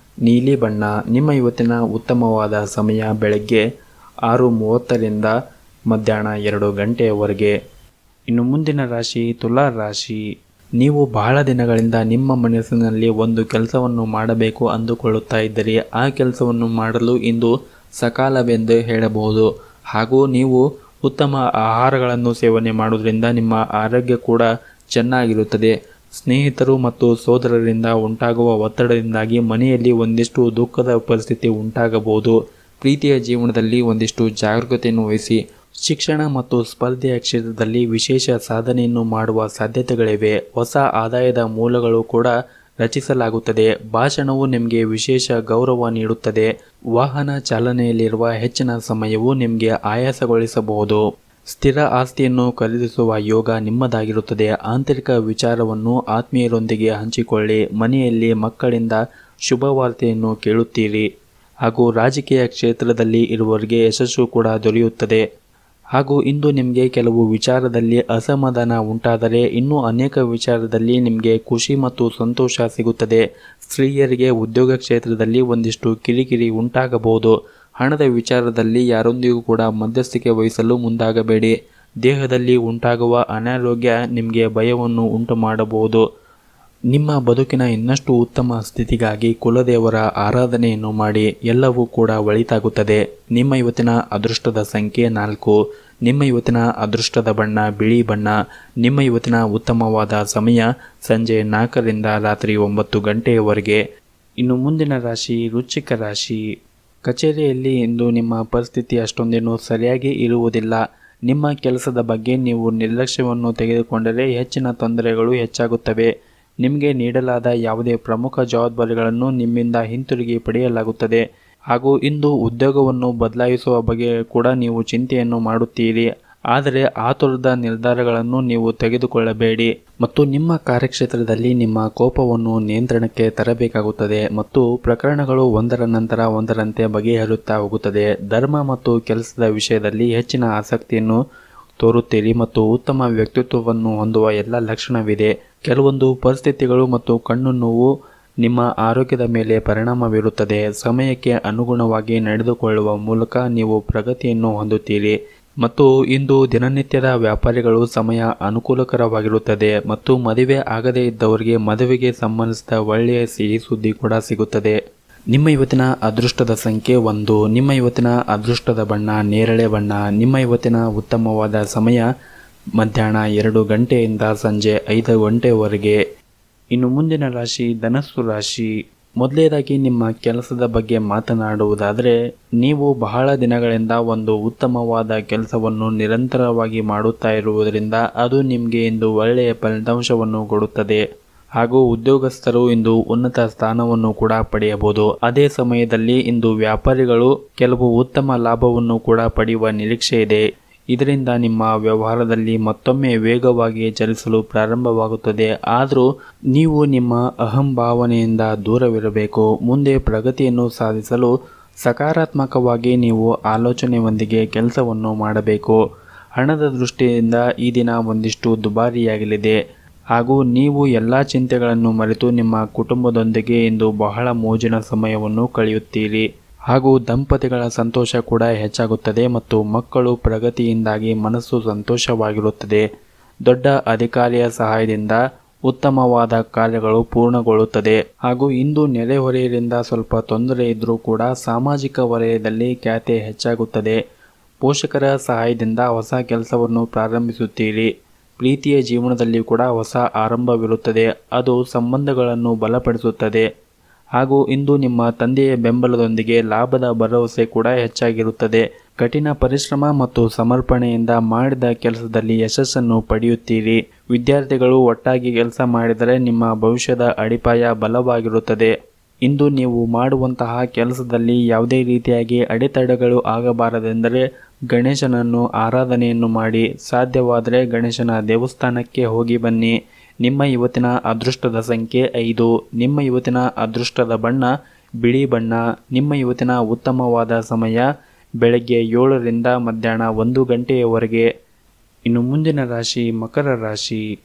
S2: ನೀಲಿ ಬಣ್ಣ ನಿಮ್ಮ ಇವತ್ತಿನ ಉತ್ತಮವಾದ ಸಮಯ ಬೆಳಗ್ಗೆ ಆರು ಮೂವತ್ತರಿಂದ ಮಧ್ಯಾಹ್ನ ಎರಡು ಗಂಟೆಯವರೆಗೆ ಇನ್ನು ಮುಂದಿನ ರಾಶಿ ತುಲಾ ರಾಶಿ ನೀವು ಬಹಳ ದಿನಗಳಿಂದ ನಿಮ್ಮ ಮನಸ್ಸಿನಲ್ಲಿ ಒಂದು ಕೆಲಸವನ್ನು ಮಾಡಬೇಕು ಅಂದುಕೊಳ್ಳುತ್ತಾ ಇದ್ದರೆ ಆ ಕೆಲಸವನ್ನು ಮಾಡಲು ಇಂದು ಸಕಾಲವೆಂದು ಹೇಳಬಹುದು ಹಾಗೂ ನೀವು ಉತ್ತಮ ಆಹಾರಗಳನ್ನು ಸೇವನೆ ಮಾಡುವುದರಿಂದ ನಿಮ್ಮ ಆರೋಗ್ಯ ಕೂಡ ಚೆನ್ನಾಗಿರುತ್ತದೆ ಸ್ನೇಹಿತರು ಮತ್ತು ಸೋದರರಿಂದ ಉಂಟಾಗುವ ಒತ್ತಡದಿಂದಾಗಿ ಮನೆಯಲ್ಲಿ ಒಂದಿಷ್ಟು ದುಃಖದ ಪರಿಸ್ಥಿತಿ ಉಂಟಾಗಬಹುದು ಪ್ರೀತಿಯ ಜೀವನದಲ್ಲಿ ಒಂದಿಷ್ಟು ಜಾಗರೂಕತೆಯನ್ನು ವಹಿಸಿ ಶಿಕ್ಷಣ ಮತ್ತು ಸ್ಪರ್ಧೆಯ ಕ್ಷೇತ್ರದಲ್ಲಿ ವಿಶೇಷ ಸಾಧನೆಯನ್ನು ಮಾಡುವ ಸಾಧ್ಯತೆಗಳಿವೆ ಹೊಸ ಆದಾಯದ ಮೂಲಗಳು ಕೂಡ ರಚಿಸಲಾಗುತ್ತದೆ ಭಾಷಣವು ನಿಮಗೆ ವಿಶೇಷ ಗೌರವ ನೀಡುತ್ತದೆ ವಾಹನ ಚಾಲನೆಯಲ್ಲಿರುವ ಹೆಚ್ಚಿನ ಸಮಯವು ನಿಮಗೆ ಆಯಾಸಗೊಳಿಸಬಹುದು ಸ್ಥಿರ ಆಸ್ತಿಯನ್ನು ಖರೀದಿಸುವ ಯೋಗ ನಿಮ್ಮದಾಗಿರುತ್ತದೆ ಆಂತರಿಕ ವಿಚಾರವನ್ನು ಆತ್ಮೀಯರೊಂದಿಗೆ ಹಂಚಿಕೊಳ್ಳಿ ಮನೆಯಲ್ಲಿ ಮಕ್ಕಳಿಂದ ಶುಭವಾರ್ತೆಯನ್ನು ಕೇಳುತ್ತೀರಿ ಹಾಗೂ ರಾಜಕೀಯ ಕ್ಷೇತ್ರದಲ್ಲಿ ಇರುವವರಿಗೆ ಯಶಸ್ಸು ಕೂಡ ದೊರೆಯುತ್ತದೆ ಹಾಗೂ ಇಂದು ನಿಮಗೆ ಕೆಲವು ವಿಚಾರದಲ್ಲಿ ಅಸಮಾಧಾನ ಉಂಟಾದರೆ ಇನ್ನೂ ಅನೇಕ ವಿಚಾರದಲ್ಲಿ ನಿಮಗೆ ಖುಷಿ ಮತ್ತು ಸಂತೋಷ ಸಿಗುತ್ತದೆ ಸ್ತ್ರೀಯರಿಗೆ ಉದ್ಯೋಗ ಕ್ಷೇತ್ರದಲ್ಲಿ ಒಂದಿಷ್ಟು ಕಿರಿಕಿರಿ ಉಂಟಾಗಬಹುದು ಹಣದ ವಿಚಾರದಲ್ಲಿ ಯಾರೊಂದಿಗೂ ಕೂಡ ಮಧ್ಯಸ್ಥಿಕೆ ವಹಿಸಲು ಮುಂದಾಗಬೇಡಿ ದೇಹದಲ್ಲಿ ಉಂಟಾಗುವ ಅನಾರೋಗ್ಯ ನಿಮಗೆ ಭಯವನ್ನು ಉಂಟು ಮಾಡಬಹುದು ನಿಮ್ಮ ಬದುಕಿನ ಇನ್ನಷ್ಟು ಉತ್ತಮ ಸ್ಥಿತಿಗಾಗಿ ಕುಲದೇವರ ಆರಾಧನೆಯನ್ನು ಮಾಡಿ ಎಲ್ಲವೂ ಕೂಡ ಒಳಿತಾಗುತ್ತದೆ ನಿಮ್ಮ ಇವತ್ತಿನ ಅದೃಷ್ಟದ ಸಂಖ್ಯೆ ನಾಲ್ಕು ನಿಮ್ಮ ಇವತ್ತಿನ ಅದೃಷ್ಟದ ಬಣ್ಣ ಬಿಳಿ ಬಣ್ಣ ನಿಮ್ಮ ಇವತ್ತಿನ ಉತ್ತಮವಾದ ಸಮಯ ಸಂಜೆ ನಾಲ್ಕರಿಂದ ರಾತ್ರಿ ಒಂಬತ್ತು ಗಂಟೆಯವರೆಗೆ ಇನ್ನು ಮುಂದಿನ ರಾಶಿ ವೃಶ್ಚಿಕ ರಾಶಿ ಕಚೇರಿಯಲ್ಲಿ ಇಂದು ನಿಮ್ಮ ಪರಿಸ್ಥಿತಿ ಅಷ್ಟೊಂದೇನು ಸರಿಯಾಗಿ ಇರುವುದಿಲ್ಲ ನಿಮ್ಮ ಕೆಲಸದ ಬಗ್ಗೆ ನೀವು ನಿರ್ಲಕ್ಷ್ಯವನ್ನು ತೆಗೆದುಕೊಂಡರೆ ಹೆಚ್ಚಿನ ತೊಂದರೆಗಳು ಹೆಚ್ಚಾಗುತ್ತವೆ ನಿಮಗೆ ನೀಡಲಾದ ಯಾವುದೇ ಪ್ರಮುಖ ಜವಾಬ್ದಾರಿಗಳನ್ನು ನಿಮ್ಮಿಂದ ಹಿಂತಿರುಗಿ ಪಡೆಯಲಾಗುತ್ತದೆ ಹಾಗೂ ಇಂದು ಉದ್ಯೋಗವನ್ನು ಬದಲಾಯಿಸುವ ಬಗ್ಗೆ ಕೂಡ ನೀವು ಚಿಂತೆಯನ್ನು ಮಾಡುತ್ತೀರಿ ಆದರೆ ಆತುರದ ನಿರ್ಧಾರಗಳನ್ನು ನೀವು ತೆಗೆದುಕೊಳ್ಳಬೇಡಿ ಮತ್ತು ನಿಮ್ಮ ಕಾರ್ಯಕ್ಷೇತ್ರದಲ್ಲಿ ನಿಮ್ಮ ಕೋಪವನ್ನು ನಿಯಂತ್ರಣಕ್ಕೆ ತರಬೇಕಾಗುತ್ತದೆ ಮತ್ತು ಪ್ರಕರಣಗಳು ಒಂದರ ನಂತರ ಒಂದರಂತೆ ಬಗೆಹರುತ್ತಾ ಹೋಗುತ್ತದೆ ಧರ್ಮ ಮತ್ತು ಕೆಲಸದ ವಿಷಯದಲ್ಲಿ ಹೆಚ್ಚಿನ ಆಸಕ್ತಿಯನ್ನು ತೋರುತ್ತೀರಿ ಮತ್ತು ಉತ್ತಮ ವ್ಯಕ್ತಿತ್ವವನ್ನು ಹೊಂದುವ ಎಲ್ಲ ಲಕ್ಷಣವಿದೆ ಕೆಲವೊಂದು ಪರಿಸ್ಥಿತಿಗಳು ಮತ್ತು ಕಣ್ಣು ನೋವು ನಿಮ್ಮ ಆರೋಗ್ಯದ ಮೇಲೆ ಪರಿಣಾಮ ಬೀರುತ್ತದೆ ಸಮಯಕ್ಕೆ ಅನುಗುಣವಾಗಿ ನಡೆದುಕೊಳ್ಳುವ ಮೂಲಕ ನೀವು ಪ್ರಗತಿಯನ್ನು ಹೊಂದುತ್ತೀರಿ ಮತ್ತು ಇಂದು ದಿನನಿತ್ಯದ ವ್ಯಾಪಾರಿಗಳು ಸಮಯ ಅನುಕೂಲಕರವಾಗಿರುತ್ತದೆ ಮತ್ತು ಮದುವೆ ಆಗದೇ ಇದ್ದವರಿಗೆ ಮದುವೆಗೆ ಸಂಬಂಧಿಸಿದ ಒಳ್ಳೆಯ ಸಿಹಿ ಸುದ್ದಿ ಕೂಡ ಸಿಗುತ್ತದೆ ನಿಮ್ಮ ಇವತ್ತಿನ ಅದೃಷ್ಟದ ಸಂಖ್ಯೆ ಒಂದು ನಿಮ್ಮ ಇವತ್ತಿನ ಅದೃಷ್ಟದ ಬಣ್ಣ ನೇರಳೆ ಬಣ್ಣ ನಿಮ್ಮ ಇವತ್ತಿನ ಉತ್ತಮವಾದ ಸಮಯ ಮಧ್ಯಾಹ್ನ ಎರಡು ಗಂಟೆಯಿಂದ ಸಂಜೆ ಐದು ಗಂಟೆವರೆಗೆ ಇನ್ನು ಮುಂದಿನ ರಾಶಿ ಧನಸ್ಸು ರಾಶಿ ಮೊದಲನೇದಾಗಿ ನಿಮ್ಮ ಕೆಲಸದ ಬಗ್ಗೆ ಮಾತನಾಡುವುದಾದರೆ ನೀವು ಬಹಳ ದಿನಗಳಿಂದ ಒಂದು ಉತ್ತಮವಾದ ಕೆಲಸವನ್ನು ನಿರಂತರವಾಗಿ ಮಾಡುತ್ತಾ ಇರುವುದರಿಂದ ಅದು ನಿಮಗೆ ಇಂದು ಒಳ್ಳೆಯ ಫಲಿತಾಂಶವನ್ನು ಕೊಡುತ್ತದೆ ಹಾಗೂ ಉದ್ಯೋಗಸ್ಥರು ಇಂದು ಉನ್ನತ ಸ್ಥಾನವನ್ನು ಕೂಡ ಪಡೆಯಬಹುದು ಅದೇ ಸಮಯದಲ್ಲಿ ಇಂದು ವ್ಯಾಪಾರಿಗಳು ಕೆಲವು ಉತ್ತಮ ಲಾಭವನ್ನು ಕೂಡ ಪಡೆಯುವ ನಿರೀಕ್ಷೆ ಇದೆ ಇದರಿಂದ ನಿಮ್ಮ ವ್ಯವಹಾರದಲ್ಲಿ ಮತ್ತೊಮ್ಮೆ ವೇಗವಾಗಿ ಚಲಿಸಲು ಪ್ರಾರಂಭವಾಗುತ್ತದೆ ಆದರೂ ನೀವು ನಿಮ್ಮ ಅಹಂಭಾವನೆಯಿಂದ ದೂರವಿರಬೇಕು ಮುಂದೆ ಪ್ರಗತಿಯನ್ನು ಸಾಧಿಸಲು ಸಕಾರಾತ್ಮಕವಾಗಿ ನೀವು ಆಲೋಚನೆಯೊಂದಿಗೆ ಕೆಲಸವನ್ನು ಮಾಡಬೇಕು ಹಣದ ದೃಷ್ಟಿಯಿಂದ ಈ ದಿನ ಒಂದಿಷ್ಟು ದುಬಾರಿಯಾಗಲಿದೆ ಹಾಗೂ ನೀವು ಎಲ್ಲ ಚಿಂತೆಗಳನ್ನು ಮರೆತು ನಿಮ್ಮ ಕುಟುಂಬದೊಂದಿಗೆ ಇಂದು ಬಹಳ ಮೋಜಿನ ಸಮಯವನ್ನು ಕಳೆಯುತ್ತೀರಿ ಹಾಗೂ ದಂಪತಿಗಳ ಸಂತೋಷ ಕೂಡ ಹೆಚ್ಚಾಗುತ್ತದೆ ಮತ್ತು ಮಕ್ಕಳು ಪ್ರಗತಿಯಿಂದಾಗಿ ಮನಸ್ಸು ಸಂತೋಷವಾಗಿರುತ್ತದೆ ದೊಡ್ಡ ಅಧಿಕಾರಿಯ ಸಹಾಯದಿಂದ ಉತ್ತಮವಾದ ಕಾರ್ಯಗಳು ಪೂರ್ಣಗೊಳ್ಳುತ್ತದೆ ಹಾಗೂ ಇಂದು ನೆರೆಹೊರೆಯರಿಂದ ಸ್ವಲ್ಪ ತೊಂದರೆ ಇದ್ದರೂ ಕೂಡ ಸಾಮಾಜಿಕ ವಲಯದಲ್ಲಿ ಖ್ಯಾತೆ ಹೆಚ್ಚಾಗುತ್ತದೆ ಪೋಷಕರ ಸಹಾಯದಿಂದ ಹೊಸ ಕೆಲಸವನ್ನು ಪ್ರಾರಂಭಿಸುತ್ತೀರಿ ಪ್ರೀತಿಯ ಜೀವನದಲ್ಲಿ ಕೂಡ ಹೊಸ ಆರಂಭವಿರುತ್ತದೆ ಅದು ಸಂಬಂಧಗಳನ್ನು ಬಲಪಡಿಸುತ್ತದೆ ಹಾಗೂ ಇಂದು ನಿಮ್ಮ ತಂದೆಯ ಬೆಂಬಲದೊಂದಿಗೆ ಲಾಭದ ಭರವಸೆ ಕೂಡ ಹೆಚ್ಚಾಗಿರುತ್ತದೆ ಕಠಿಣ ಪರಿಶ್ರಮ ಮತ್ತು ಸಮರ್ಪಣೆಯಿಂದ ಮಾಡಿದ ಕೆಲಸದಲ್ಲಿ ಯಶಸ್ಸನ್ನು ಪಡೆಯುತ್ತೀರಿ ವಿದ್ಯಾರ್ಥಿಗಳು ಒಟ್ಟಾಗಿ ಕೆಲಸ ಮಾಡಿದರೆ ನಿಮ್ಮ ಭವಿಷ್ಯದ ಅಡಿಪಾಯ ಬಲವಾಗಿರುತ್ತದೆ ಇಂದು ನೀವು ಮಾಡುವಂತಹ ಕೆಲಸದಲ್ಲಿ ಯಾವುದೇ ರೀತಿಯಾಗಿ ಅಡೆತಡೆಗಳು ಆಗಬಾರದೆಂದರೆ ಗಣೇಶನನ್ನು ಆರಾಧನೆಯನ್ನು ಮಾಡಿ ಸಾಧ್ಯವಾದರೆ ಗಣೇಶನ ದೇವಸ್ಥಾನಕ್ಕೆ ಹೋಗಿ ಬನ್ನಿ ನಿಮ್ಮ ಇವತ್ತಿನ ಅದೃಷ್ಟದ ಸಂಖ್ಯೆ ಐದು ನಿಮ್ಮ ಇವತ್ತಿನ ಅದೃಷ್ಟದ ಬಣ್ಣ ಬಿಳಿ ಬಣ್ಣ ನಿಮ್ಮ ಇವತ್ತಿನ ಉತ್ತಮವಾದ ಸಮಯ ಬೆಳಗ್ಗೆ ಏಳರಿಂದ ಮಧ್ಯಾಹ್ನ ಒಂದು ಗಂಟೆಯವರೆಗೆ ಇನ್ನು ಮುಂದಿನ ರಾಶಿ ಮಕರ ರಾಶಿ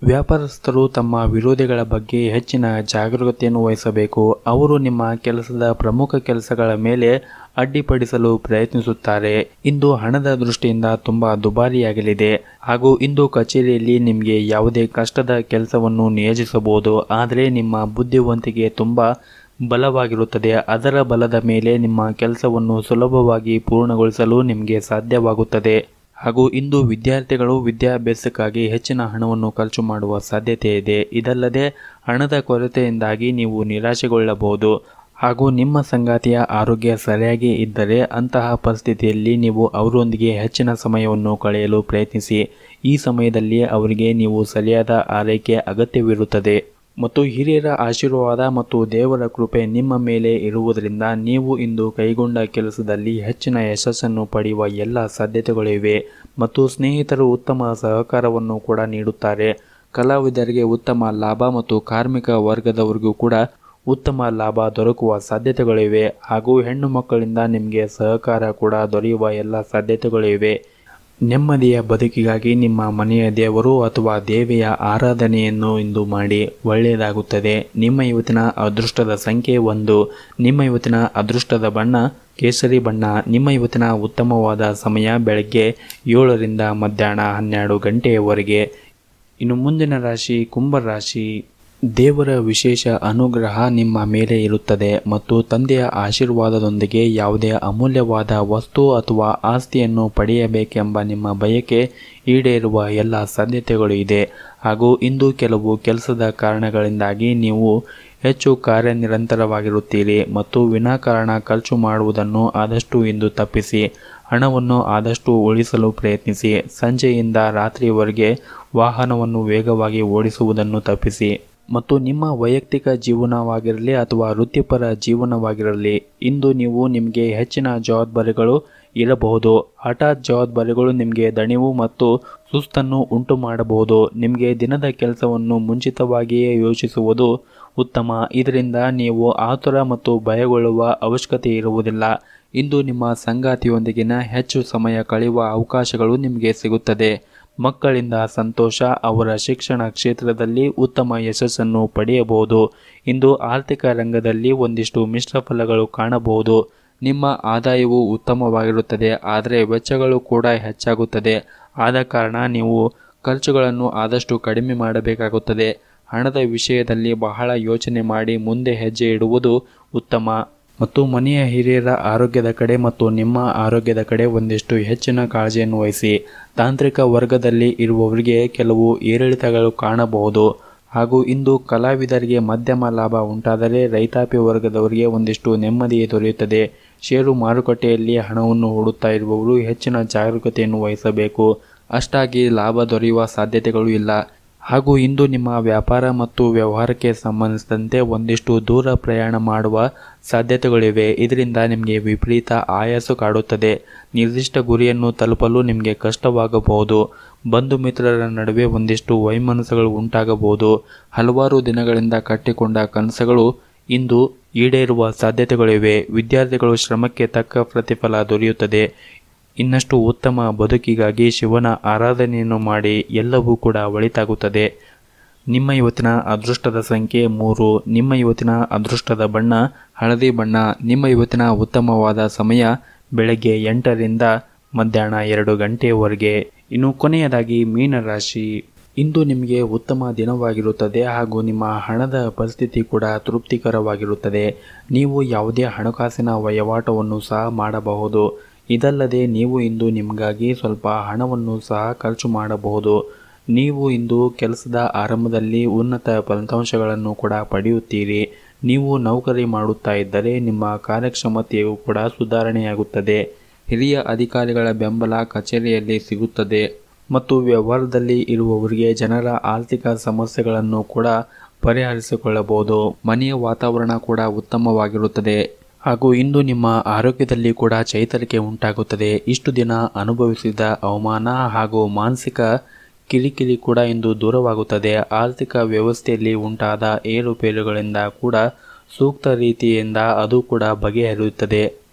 S2: ವ್ಯಾಪಾರಸ್ಥರು ತಮ್ಮ ವಿರೋಧಿಗಳ ಬಗ್ಗೆ ಹೆಚ್ಚಿನ ಜಾಗರೂಕತೆಯನ್ನು ವಹಿಸಬೇಕು ಅವರು ನಿಮ್ಮ ಕೆಲಸದ ಪ್ರಮುಖ ಕೆಲಸಗಳ ಮೇಲೆ ಅಡ್ಡಿಪಡಿಸಲು ಪ್ರಯತ್ನಿಸುತ್ತಾರೆ ಇಂದು ಹಣದ ದೃಷ್ಟಿಯಿಂದ ತುಂಬ ದುಬಾರಿಯಾಗಲಿದೆ ಹಾಗೂ ಇಂದು ಕಚೇರಿಯಲ್ಲಿ ನಿಮಗೆ ಯಾವುದೇ ಕಷ್ಟದ ಕೆಲಸವನ್ನು ನಿಯೋಜಿಸಬಹುದು ಆದರೆ ನಿಮ್ಮ ಬುದ್ಧಿವಂತಿಕೆ ತುಂಬ ಬಲವಾಗಿರುತ್ತದೆ ಅದರ ಬಲದ ಮೇಲೆ ನಿಮ್ಮ ಕೆಲಸವನ್ನು ಸುಲಭವಾಗಿ ಪೂರ್ಣಗೊಳಿಸಲು ನಿಮಗೆ ಸಾಧ್ಯವಾಗುತ್ತದೆ ಹಾಗೂ ಇಂದು ವಿದ್ಯಾರ್ಥಿಗಳು ವಿದ್ಯಾಭ್ಯಾಸಕ್ಕಾಗಿ ಹೆಚ್ಚಿನ ಹಣವನ್ನು ಖರ್ಚು ಮಾಡುವ ಸಾಧ್ಯತೆ ಇದೆ ಇದಲ್ಲದೆ ಹಣದ ಕೊರತೆಯಿಂದಾಗಿ ನೀವು ನಿರಾಶೆಗೊಳ್ಳಬಹುದು ಹಾಗೂ ನಿಮ್ಮ ಸಂಗಾತಿಯ ಆರೋಗ್ಯ ಸರಿಯಾಗಿ ಇದ್ದರೆ ಅಂತಹ ಪರಿಸ್ಥಿತಿಯಲ್ಲಿ ನೀವು ಅವರೊಂದಿಗೆ ಹೆಚ್ಚಿನ ಸಮಯವನ್ನು ಕಳೆಯಲು ಪ್ರಯತ್ನಿಸಿ ಈ ಸಮಯದಲ್ಲಿ ಅವರಿಗೆ ನೀವು ಸರಿಯಾದ ಆರೈಕೆ ಅಗತ್ಯವಿರುತ್ತದೆ ಮತ್ತು ಹಿರಿಯರ ಆಶೀರ್ವಾದ ಮತ್ತು ದೇವರ ಕೃಪೆ ನಿಮ್ಮ ಮೇಲೆ ಇರುವುದರಿಂದ ನೀವು ಇಂದು ಕೈಗೊಂಡ ಕೆಲಸದಲ್ಲಿ ಹೆಚ್ಚಿನ ಯಶಸ್ಸನ್ನು ಪಡೆಯುವ ಎಲ್ಲ ಸಾಧ್ಯತೆಗಳಿವೆ ಮತ್ತು ಸ್ನೇಹಿತರು ಉತ್ತಮ ಸಹಕಾರವನ್ನು ಕೂಡ ನೀಡುತ್ತಾರೆ ಕಲಾವಿದರಿಗೆ ಉತ್ತಮ ಲಾಭ ಮತ್ತು ಕಾರ್ಮಿಕ ವರ್ಗದವರಿಗೂ ಕೂಡ ಉತ್ತಮ ಲಾಭ ದೊರಕುವ ಸಾಧ್ಯತೆಗಳಿವೆ ಹಾಗೂ ಹೆಣ್ಣು ಮಕ್ಕಳಿಂದ ನಿಮಗೆ ಸಹಕಾರ ಕೂಡ ದೊರೆಯುವ ಎಲ್ಲ ಸಾಧ್ಯತೆಗಳಿವೆ ನೆಮ್ಮದಿಯ ಬದುಕಿಗಾಗಿ ನಿಮ್ಮ ಮನೆಯ ದೇವರು ಅಥವಾ ದೇವಿಯ ಆರಾಧನೆಯನ್ನು ಇಂದು ಮಾಡಿ ಒಳ್ಳೆಯದಾಗುತ್ತದೆ ನಿಮ್ಮ ಇವತ್ತಿನ ಅದೃಷ್ಟದ ಸಂಖ್ಯೆ ಒಂದು ನಿಮ್ಮ ಇವತ್ತಿನ ಅದೃಷ್ಟದ ಬಣ್ಣ ಕೇಸರಿ ಬಣ್ಣ ನಿಮ್ಮ ಇವತ್ತಿನ ಉತ್ತಮವಾದ ಸಮಯ ಬೆಳಗ್ಗೆ ಏಳರಿಂದ ಮಧ್ಯಾಹ್ನ ಹನ್ನೆರಡು ಗಂಟೆಯವರೆಗೆ ಇನ್ನು ಮುಂದಿನ ರಾಶಿ ಕುಂಭ ರಾಶಿ ದೇವರ ವಿಶೇಷ ಅನುಗ್ರಹ ನಿಮ್ಮ ಮೇಲೆ ಇರುತ್ತದೆ ಮತ್ತು ತಂದೆಯ ಆಶೀರ್ವಾದದೊಂದಿಗೆ ಯಾವುದೇ ಅಮೂಲ್ಯವಾದ ವಸ್ತು ಅಥವಾ ಆಸ್ತಿಯನ್ನು ಪಡೆಯಬೇಕೆಂಬ ನಿಮ್ಮ ಬಯಕೆ ಈಡೇರುವ ಎಲ್ಲ ಸಾಧ್ಯತೆಗಳು ಇದೆ ಹಾಗೂ ಇಂದು ಕೆಲವು ಕೆಲಸದ ಕಾರಣಗಳಿಂದಾಗಿ ನೀವು ಹೆಚ್ಚು ಕಾರ್ಯನಿರಂತರವಾಗಿರುತ್ತೀರಿ ಮತ್ತು ವಿನಾಕಾರಣ ಖರ್ಚು ಮಾಡುವುದನ್ನು ಆದಷ್ಟು ಇಂದು ತಪ್ಪಿಸಿ ಹಣವನ್ನು ಆದಷ್ಟು ಉಳಿಸಲು ಪ್ರಯತ್ನಿಸಿ ಸಂಜೆಯಿಂದ ರಾತ್ರಿಯವರೆಗೆ ವಾಹನವನ್ನು ವೇಗವಾಗಿ ಓಡಿಸುವುದನ್ನು ತಪ್ಪಿಸಿ ಮತ್ತು ನಿಮ್ಮ ವೈಯಕ್ತಿಕ ಜೀವನವಾಗಿರಲಿ ಅಥವಾ ವೃತ್ತಿಪರ ಜೀವನವಾಗಿರಲಿ ಇಂದು ನೀವು ನಿಮಗೆ ಹೆಚ್ಚಿನ ಜವಾಬ್ದಾರಿಗಳು ಇರಬಹುದು ಹಠಾತ್ ಜವಾಬ್ದಾರಿಗಳು ನಿಮಗೆ ದಣಿವು ಮತ್ತು ಸುಸ್ತನ್ನು ಉಂಟು ಮಾಡಬಹುದು ನಿಮಗೆ ದಿನದ ಕೆಲಸವನ್ನು ಮುಂಚಿತವಾಗಿಯೇ ಯೋಚಿಸುವುದು ಉತ್ತಮ ಇದರಿಂದ ನೀವು ಆತುರ ಮತ್ತು ಭಯಗೊಳ್ಳುವ ಅವಶ್ಯಕತೆ ಇರುವುದಿಲ್ಲ ಇಂದು ನಿಮ್ಮ ಸಂಗಾತಿಯೊಂದಿಗಿನ ಹೆಚ್ಚು ಸಮಯ ಕಳೆಯುವ ಅವಕಾಶಗಳು ನಿಮಗೆ ಸಿಗುತ್ತದೆ ಮಕ್ಕಳಿಂದ ಸಂತೋಷ ಅವರ ಶಿಕ್ಷಣ ಕ್ಷೇತ್ರದಲ್ಲಿ ಉತ್ತಮ ಯಶಸ್ಸನ್ನು ಪಡೆಯಬಹುದು ಇಂದು ಆರ್ಥಿಕ ರಂಗದಲ್ಲಿ ಒಂದಿಷ್ಟು ಮಿಶ್ರ ಫಲಗಳು ಕಾಣಬಹುದು ನಿಮ್ಮ ಆದಾಯವು ಉತ್ತಮವಾಗಿರುತ್ತದೆ ಆದರೆ ವೆಚ್ಚಗಳು ಕೂಡ ಹೆಚ್ಚಾಗುತ್ತದೆ ಆದ ಕಾರಣ ನೀವು ಖರ್ಚುಗಳನ್ನು ಆದಷ್ಟು ಕಡಿಮೆ ಮಾಡಬೇಕಾಗುತ್ತದೆ ಹಣದ ವಿಷಯದಲ್ಲಿ ಬಹಳ ಯೋಚನೆ ಮಾಡಿ ಮುಂದೆ ಹೆಜ್ಜೆ ಇಡುವುದು ಉತ್ತಮ ಮತ್ತು ಮನೆಯ ಹಿರಿಯರ ಆರೋಗ್ಯದ ಕಡೆ ಮತ್ತು ನಿಮ್ಮ ಆರೋಗ್ಯದ ಕಡೆ ಒಂದಿಷ್ಟು ಹೆಚ್ಚಿನ ಕಾಳಜಿಯನ್ನು ವಹಿಸಿ ತಾಂತ್ರಿಕ ವರ್ಗದಲ್ಲಿ ಇರುವವರಿಗೆ ಕೆಲವು ಏರಿಳಿತಗಳು ಕಾಣಬಹುದು ಹಾಗೂ ಇಂದು ಕಲಾವಿದರಿಗೆ ಮಧ್ಯಮ ಲಾಭ ಉಂಟಾದರೆ ರೈತಾಪಿ ವರ್ಗದವರಿಗೆ ಒಂದಿಷ್ಟು ನೆಮ್ಮದಿ ದೊರೆಯುತ್ತದೆ ಷೇರು ಮಾರುಕಟ್ಟೆಯಲ್ಲಿ ಹಣವನ್ನು ಹೂಡುತ್ತಾ ಇರುವವರು ಹೆಚ್ಚಿನ ಜಾಗರೂಕತೆಯನ್ನು ವಹಿಸಬೇಕು ಅಷ್ಟಾಗಿ ಲಾಭ ದೊರೆಯುವ ಸಾಧ್ಯತೆಗಳು ಇಲ್ಲ ಹಾಗೂ ಇಂದು ನಿಮ್ಮ ವ್ಯಾಪಾರ ಮತ್ತು ವ್ಯವಹಾರಕ್ಕೆ ಸಂಬಂಧಿಸಿದಂತೆ ಒಂದಿಷ್ಟು ದೂರ ಪ್ರಯಾಣ ಮಾಡುವ ಸಾಧ್ಯತೆಗಳಿವೆ ಇದರಿಂದ ನಿಮಗೆ ವಿಪರೀತ ಆಯಾಸ ಕಾಡುತ್ತದೆ ನಿರ್ದಿಷ್ಟ ಗುರಿಯನ್ನು ತಲುಪಲು ನಿಮಗೆ ಕಷ್ಟವಾಗಬಹುದು ಬಂಧು ಮಿತ್ರರ ನಡುವೆ ಒಂದಿಷ್ಟು ವೈಮನಸ್ಸುಗಳು ಉಂಟಾಗಬಹುದು ಹಲವಾರು ದಿನಗಳಿಂದ ಕಟ್ಟಿಕೊಂಡ ಕನಸುಗಳು ಇಂದು ಈಡೇರುವ ಸಾಧ್ಯತೆಗಳಿವೆ ವಿದ್ಯಾರ್ಥಿಗಳು ಶ್ರಮಕ್ಕೆ ತಕ್ಕ ಪ್ರತಿಫಲ ದೊರೆಯುತ್ತದೆ ಇನ್ನಷ್ಟು ಉತ್ತಮ ಬದುಕಿಗಾಗಿ ಶಿವನ ಆರಾಧನೆಯನ್ನು ಮಾಡಿ ಎಲ್ಲವೂ ಕೂಡ ಒಳಿತಾಗುತ್ತದೆ ನಿಮ್ಮ ಇವತ್ತಿನ ಅದೃಷ್ಟದ ಸಂಖ್ಯೆ ಮೂರು ನಿಮ್ಮ ಇವತ್ತಿನ ಅದೃಷ್ಟದ ಬಣ್ಣ ಹಳದಿ ಬಣ್ಣ ನಿಮ್ಮ ಇವತ್ತಿನ ಉತ್ತಮವಾದ ಸಮಯ ಬೆಳಗ್ಗೆ ಎಂಟರಿಂದ ಮಧ್ಯಾಹ್ನ ಎರಡು ಗಂಟೆಯವರೆಗೆ ಇನ್ನು ಕೊನೆಯದಾಗಿ ಮೀನರಾಶಿ ಇಂದು ನಿಮಗೆ ಉತ್ತಮ ದಿನವಾಗಿರುತ್ತದೆ ಹಾಗೂ ನಿಮ್ಮ ಹಣದ ಪರಿಸ್ಥಿತಿ ಕೂಡ ತೃಪ್ತಿಕರವಾಗಿರುತ್ತದೆ ನೀವು ಯಾವುದೇ ಹಣಕಾಸಿನ ವಹಿವಾಟವನ್ನು ಸಹ ಮಾಡಬಹುದು ಇದಲ್ಲದೆ ನೀವು ಇಂದು ನಿಮಗಾಗಿ ಸ್ವಲ್ಪ ಹಣವನ್ನು ಸಹ ಖರ್ಚು ಮಾಡಬಹುದು ನೀವು ಇಂದು ಕೆಲಸದ ಆರಂಭದಲ್ಲಿ ಉನ್ನತ ಫಲಿತಾಂಶಗಳನ್ನು ಕೂಡ ಪಡೆಯುತ್ತೀರಿ ನೀವು ನೌಕರಿ ಮಾಡುತ್ತಾ ಇದ್ದರೆ ನಿಮ್ಮ ಕಾರ್ಯಕ್ಷಮತೆಯು ಕೂಡ ಸುಧಾರಣೆಯಾಗುತ್ತದೆ ಹಿರಿಯ ಅಧಿಕಾರಿಗಳ ಬೆಂಬಲ ಕಚೇರಿಯಲ್ಲಿ ಸಿಗುತ್ತದೆ ಮತ್ತು ವ್ಯವಹಾರದಲ್ಲಿ ಇರುವವರಿಗೆ ಜನರ ಆರ್ಥಿಕ ಸಮಸ್ಯೆಗಳನ್ನು ಕೂಡ ಪರಿಹರಿಸಿಕೊಳ್ಳಬಹುದು ಮನೆಯ ವಾತಾವರಣ ಕೂಡ ಉತ್ತಮವಾಗಿರುತ್ತದೆ ಹಾಗೂ ಇಂದು ನಿಮ್ಮ ಆರೋಗ್ಯದಲ್ಲಿ ಕೂಡ ಚೈತನ್ಯಕ್ಕೆ ಉಂಟಾಗುತ್ತದೆ ಇಷ್ಟು ದಿನ ಅನುಭವಿಸಿದ ಅವಮಾನ ಹಾಗೂ ಮಾನಸಿಕ ಕಿರಿಕಿರಿ ಕೂಡ ಇಂದು ದೂರವಾಗುತ್ತದೆ ಆರ್ಥಿಕ ವ್ಯವಸ್ಥೆಯಲ್ಲಿ ಉಂಟಾದ ಏರುಪೇರುಗಳಿಂದ ಕೂಡ ಸೂಕ್ತ ರೀತಿಯಿಂದ ಅದು ಕೂಡ ಬಗೆಹರಿಯುತ್ತದೆ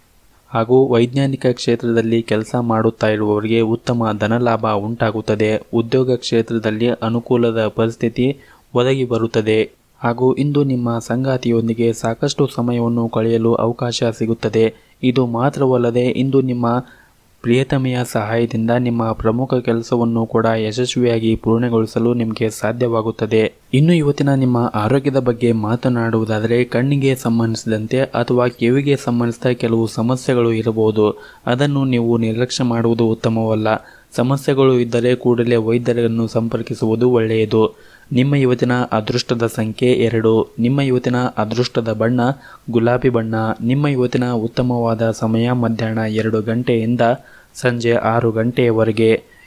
S2: ಹಾಗೂ ವೈಜ್ಞಾನಿಕ ಕ್ಷೇತ್ರದಲ್ಲಿ ಕೆಲಸ ಮಾಡುತ್ತಾ ಇರುವವರಿಗೆ ಉತ್ತಮ ಧನಲಾಭ ಉಂಟಾಗುತ್ತದೆ ಉದ್ಯೋಗ ಕ್ಷೇತ್ರದಲ್ಲಿ ಅನುಕೂಲದ ಪರಿಸ್ಥಿತಿ ಒದಗಿ ಬರುತ್ತದೆ ಹಾಗೂ ಇಂದು ನಿಮ್ಮ ಸಂಗಾತಿಯೊಂದಿಗೆ ಸಾಕಷ್ಟು ಸಮಯವನ್ನು ಕಳೆಯಲು ಅವಕಾಶ ಸಿಗುತ್ತದೆ ಇದು ಮಾತ್ರವಲ್ಲದೆ ಇಂದು ನಿಮ್ಮ ಪ್ರಿಯತಮೆಯ ಸಹಾಯದಿಂದ ನಿಮ್ಮ ಪ್ರಮುಖ ಕೆಲಸವನ್ನು ಕೂಡ ಯಶಸ್ವಿಯಾಗಿ ಪೂರ್ಣಗೊಳಿಸಲು ನಿಮಗೆ ಸಾಧ್ಯವಾಗುತ್ತದೆ ಇನ್ನು ಇವತ್ತಿನ ನಿಮ್ಮ ಆರೋಗ್ಯದ ಬಗ್ಗೆ ಮಾತನಾಡುವುದಾದರೆ ಕಣ್ಣಿಗೆ ಸಂಬಂಧಿಸಿದಂತೆ ಅಥವಾ ಕಿವಿಗೆ ಸಂಬಂಧಿಸಿದ ಕೆಲವು ಸಮಸ್ಯೆಗಳು ಇರಬಹುದು ಅದನ್ನು ನೀವು ನಿರ್ಲಕ್ಷ್ಯ ಮಾಡುವುದು ಉತ್ತಮವಲ್ಲ ಸಮಸ್ಯೆಗಳು ಇದ್ದರೆ ಕೂಡಲೇ ವೈದ್ಯರನ್ನು ಸಂಪರ್ಕಿಸುವುದು ಒಳ್ಳೆಯದು ನಿಮ್ಮ ಇವತ್ತಿನ ಅದೃಷ್ಟದ ಸಂಖ್ಯೆ ಎರಡು ನಿಮ್ಮ ಇವತ್ತಿನ ಅದೃಷ್ಟದ ಬಣ್ಣ ಗುಲಾಬಿ ಬಣ್ಣ ನಿಮ್ಮ ಇವತ್ತಿನ ಉತ್ತಮವಾದ ಸಮಯ ಮಧ್ಯಾಹ್ನ ಎರಡು ಗಂಟೆಯಿಂದ ಸಂಜೆ ಆರು ಗಂಟೆಯವರೆಗೆ